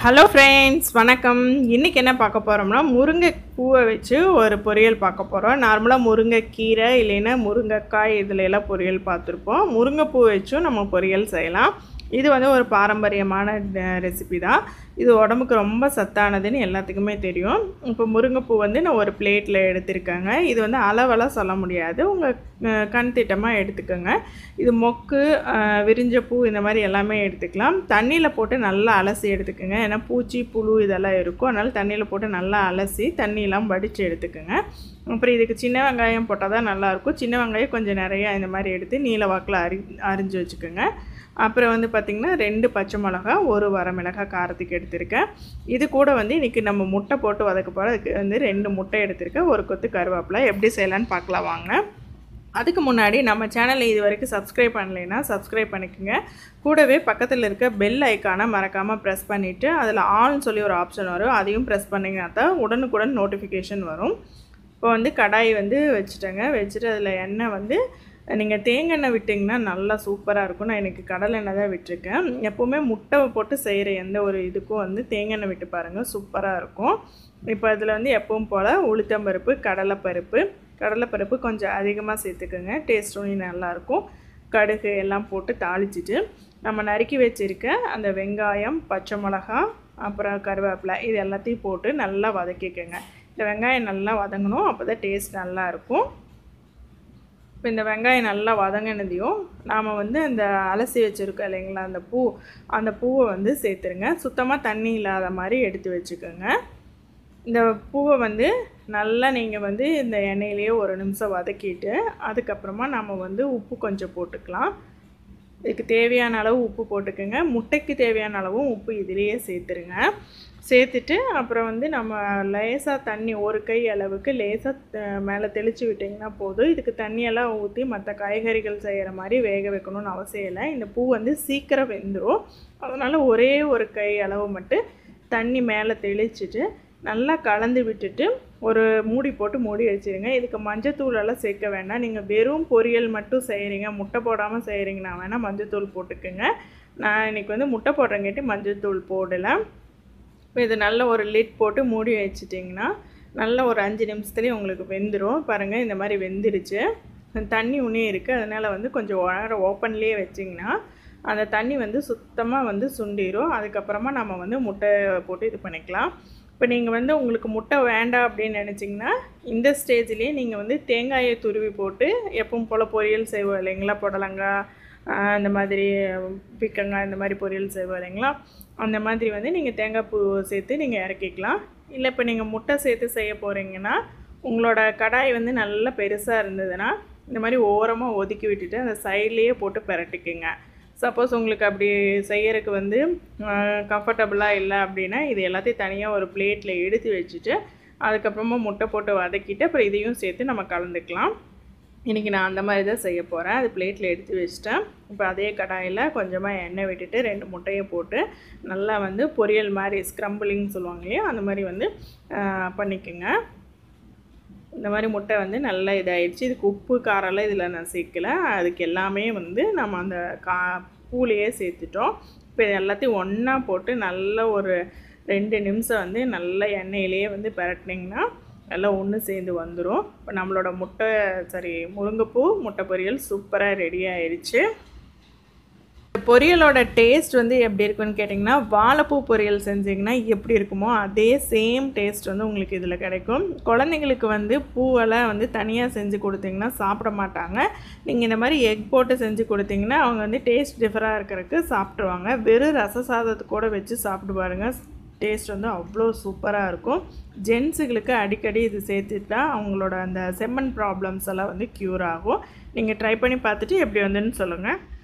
hello friends வணக்கம் இன்றைக்கி என்ன பார்க்க போகிறோம்னா முருங்கை பூவை வச்சு ஒரு பொரியல் பார்க்க போகிறோம் நார்மலாக முருங்கைக்கீரை இல்லைன்னா முருங்கைக்காய் இதில் எல்லாம் பொரியல் பார்த்துருப்போம் முருங்கைப்பூ வச்சும் நம்ம பொரியல் செய்யலாம் இது வந்து ஒரு பாரம்பரியமான ரெசிபி தான் இது உடம்புக்கு ரொம்ப சத்தானதுன்னு எல்லாத்துக்குமே தெரியும் இப்போ முருங்கைப்பூ வந்து நான் ஒரு பிளேட்டில் எடுத்திருக்கேங்க இது வந்து அளவெல்லாம் சொல்ல முடியாது உங்கள் கண் திட்டமாக எடுத்துக்கோங்க இது மொக்கு அஹ், விரிஞ்ச பூ இந்த மாதிரி எல்லாமே எடுத்துக்கலாம் தண்ணியில் போட்டு நல்லா அலசி எடுத்துக்கோங்க ஏன்னா பூச்சி புழு இதெல்லாம் இருக்கும் அதனால் தண்ணியில் போட்டு நல்லா அலசி தண்ணியெல்லாம் வடித்து எடுத்துக்கோங்க அப்புறம் இதுக்கு சின்ன வெங்காயம் போட்டால் தான் நல்லாயிருக்கும் சின்ன வெங்காயம் கொஞ்சம் நிறையா இந்த மாதிரி எடுத்து நீல வாக்கில் அரி அரிஞ்சு வச்சுக்கோங்க அப்புறம் வந்து பார்த்திங்கன்னா ரெண்டு பச்சை மிளகா ஒரு வரமிளகாய் காரத்துக்கு எடுத்திருக்கேன் இது கூட வந்து இன்றைக்கி நம்ம முட்டை போட்டு வதக்க போகிறோம் அதுக்கு வந்து ரெண்டு முட்டை எடுத்திருக்கேன் ஒரு கொத்து கருவேப்பிலை எப்படி செய்யலான்னு பார்க்கலாம் வாங்க அதுக்கு முன்னாடி நம்ம சேனலை இது வரைக்கும் சப்ஸ்கிரைப் பண்ணலைன்னா சப்ஸ்கிரைப் பண்ணிக்கோங்க கூடவே பக்கத்தில் இருக்க பெல் ஐக்கானை மறக்காமல் ப்ரெஸ் பண்ணிவிட்டு அதில் ஆல்னு சொல்லி ஒரு ஆப்ஷன் வரும் அதையும் ப்ரெஸ் பண்ணிங்கன்னா தான் உடனுக்குடன் நோட்டிஃபிகேஷன் வரும் இப்போ வந்து கடாய் வந்து வச்சுட்டேங்க வச்சுட்டு அதில் எண்ணெய் வந்து நீங்கள் தேங்காய் எண்ணெய் விட்டிங்கன்னா நல்லா சூப்பராக இருக்கும் நான் எனக்கு கடலை எண்ணெய் தான் விட்டுருக்கேன் எப்போவுமே முட்டை போட்டு செய்கிற எந்த ஒரு இதுக்கும் வந்து தேங்காய் எண்ணெய் விட்டு பாருங்கள் சூப்பராக இருக்கும் இப்போ அதில் வந்து எப்பவும் போல் உளுத்தம்பருப்பு கடலைப்பருப்பு கடலைப்பருப்பு கொஞ்சம் அதிகமாக சேர்த்துக்கோங்க டேஸ்ட் ஒன்று நல்லாயிருக்கும் கடுகு எல்லாம் போட்டு தாளிச்சிட்டு நம்ம நறுக்கி வச்சுருக்க அந்த வெங்காயம் பச்சை மிளகா அப்புறம் கருவேப்பிலை இது எல்லாத்தையும் போட்டு நல்லா வதக்கிக்கோங்க இந்த வெங்காயம் நல்லா வதங்கணும் அப்போ தான் டேஸ்ட் நல்லாயிருக்கும் இப்போ இந்த வெங்காயம் நல்லா வதங்கினதையும் நாம் வந்து அந்த அலசி வச்சுருக்கோம் இல்லைங்களா அந்த பூ அந்த பூவை வந்து சேர்த்துருங்க சுத்தமாக தண்ணி இல்லாத மாதிரி எடுத்து வச்சுக்கோங்க இந்த பூவை வந்து நல்லா நீங்கள் வந்து இந்த எண்ணெயிலேயே ஒரு நிமிஷம் வதக்கிட்டு அதுக்கப்புறமா நம்ம வந்து உப்பு கொஞ்சம் போட்டுக்கலாம் இதுக்கு தேவையான அளவு உப்பு போட்டுக்கோங்க முட்டைக்கு தேவையான அளவும் உப்பு இதிலேயே சேர்த்துருங்க சேர்த்துட்டு அப்புறம் வந்து நம்ம லேசாக தண்ணி ஒரு கை அளவுக்கு லேசாக மேலே தெளித்து விட்டிங்கன்னா போதும் இதுக்கு தண்ணியெல்லாம் ஊற்றி மற்ற காய்கறிகள் செய்கிற மாதிரி வேக வைக்கணும்னு அவசியம் இல்லை இந்த பூ வந்து சீக்கிரம் வெந்துடும் அதனால் ஒரே ஒரு கை அளவு மட்டும் தண்ணி மேலே தெளிச்சிட்டு நல்லா கலந்து விட்டுட்டு ஒரு மூடி போட்டு மூடி வச்சுருங்க இதுக்கு மஞ்சத்தூள் எல்லாம் சேர்க்க வேண்டாம் நீங்கள் வெறும் பொரியல் மட்டும் செய்கிறீங்க முட்டை போடாமல் செய்கிறீங்கன்னா வேணால் மஞ்சத்தூள் போட்டுக்குங்க நான் இன்றைக்கி வந்து முட்டை போடுறங்காட்டி மஞ்சத்தூள் போடலை இப்போ இது நல்ல ஒரு லிட் போட்டு மூடி வச்சிட்டிங்கன்னா நல்ல ஒரு அஞ்சு நிமிஷத்துலேயே உங்களுக்கு வெந்துடும் பாருங்கள் இந்த மாதிரி வெந்துடுச்சு தண்ணி உன்னே இருக்குது அதனால் வந்து கொஞ்சம் நேரம் ஓப்பன்லேயே வச்சிங்கன்னா அந்த தண்ணி வந்து சுத்தமாக வந்து சுண்டிடும் அதுக்கப்புறமா நம்ம வந்து முட்டை போட்டு இது பண்ணிக்கலாம் இப்போ நீங்கள் வந்து உங்களுக்கு முட்டை வேண்டாம் அப்படின்னு நினச்சிங்கன்னா இந்த ஸ்டேஜ்லேயே நீங்கள் வந்து தேங்காயை துருவி போட்டு எப்பவும் போல் பொரியல் செய்வோம் இல்லைங்களா புடலங்காய் ஆஹ் இந்த மாதிரி பிக்கங்காய் இந்த மாதிரி பொரியல் செய்வோம் இல்லைங்களா அந்த மாதிரி வந்து நீங்கள் தேங்காய் பூ சேர்த்து நீங்கள் இறக்கிக்கலாம் இல்லை இப்போ நீங்கள் முட்டை சேர்த்து செய்ய போகிறீங்கன்னா உங்களோட கடாய் வந்து நல்லா பெருசாக இருந்ததுன்னா இந்த மாதிரி ஓரமாக ஒதுக்கி விட்டுட்டு அந்த சைட்லேயே போட்டு பிரட்டிக்குங்க சப்போஸ் உங்களுக்கு அப்படி செய்யறதுக்கு வந்து கம்ஃபர்டபுளாக இல்லை அப்படின்னா இது எல்லாத்தையும் தனியாக ஒரு பிளேட்டில் எடுத்து வச்சுட்டு அதுக்கப்புறமா முட்டை போட்டு வதக்கிட்டு அப்புறம் இதையும் சேர்த்து நம்ம கலந்துக்கலாம் இன்றைக்கி நான் அந்த மாதிரி தான் செய்ய போகிறேன் அது பிளேட்டில் எடுத்து வச்சிட்டேன் இப்போ அதே கடாயில் கொஞ்சமாக எண்ணெய் விட்டுட்டு ரெண்டு முட்டையை போட்டு நல்லா வந்து பொரியல் மாதிரி ஸ்க்ரம்பிளிங் சொல்லுவாங்க இல்லையா அந்த மாதிரி வந்து ஆஹ், பண்ணிக்கோங்க இந்த மாதிரி முட்டை வந்து நல்லா இதாகிடுச்சு இதுக்கு உப்பு காரெல்லாம் இதில் நான் சேர்க்கல அதுக்கு எல்லாமே வந்து நம்ம அந்த கா பூலையே சேர்த்துட்டோம் இப்போ இது எல்லாத்தையும் ஒன்றா போட்டு நல்ல ஒரு ரெண்டு நிமிஷம் வந்து நல்ல எண்ணெயிலேயே வந்து பரட்டினீங்கன்னா எல்லாம் ஒன்று சேர்ந்து வந்துடும் இப்போ நம்மளோட முட்டை சாரி முருங்கைப்பூ முட்டை பொரியல் சூப்பராக ரெடி ஆயிடுச்சு பொரியலோட டேஸ்ட் வந்து எப்படி இருக்குன்னு கேட்டிங்கன்னா வாழைப்பூ பொரியல் செஞ்சிங்கன்னா எப்படி இருக்குமோ அதே சேம் டேஸ்ட் வந்து உங்களுக்கு இதில் கிடைக்கும் குழந்தைங்களுக்கு வந்து பூவெல்லாம் வந்து தனியாக செஞ்சு கொடுத்தீங்கன்னா சாப்பிட மாட்டாங்க நீங்கள் இந்த மாதிரி எக் போட்டு செஞ்சு கொடுத்தீங்கன்னா அவங்க வந்து டேஸ்ட் டிஃபராக இருக்கிறதுக்கு சாப்பிட்ருவாங்க வெறும் ரச சாதத்தை கூட வச்சு சாப்பிட்டு பாருங்கள் டேஸ்ட் வந்து அவ்வளோ சூப்பராக இருக்கும் ஜென்ஸுகளுக்கு அடிக்கடி இது சேர்த்துட்டா அவங்களோட அந்த செம்மன் ப்ராப்ளம்ஸ் எல்லாம் வந்து க்யூர் ஆகும் நீங்கள் ட்ரை பண்ணி பார்த்துட்டு எப்படி வந்துன்னு சொல்லுங்கள்